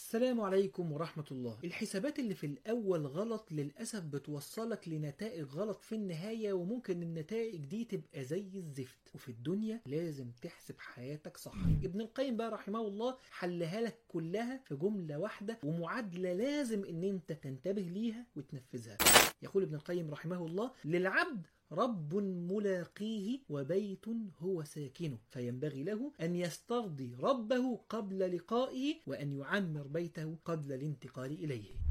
السلام عليكم ورحمة الله الحسابات اللي في الأول غلط للأسف بتوصلك لنتائج غلط في النهاية وممكن النتائج دي تبقى زي الزفت وفي الدنيا لازم تحسب حياتك صح ابن القيم بقى رحمه الله حلها لك كلها في جملة واحدة ومعادلة لازم ان انت تنتبه ليها وتنفذها يقول ابن القيم رحمه الله للعبد رب ملاقيه وبيت هو ساكنه فينبغي له أن يسترضي ربه قبل لقائه وأن يعمر بيته قبل الانتقال إليه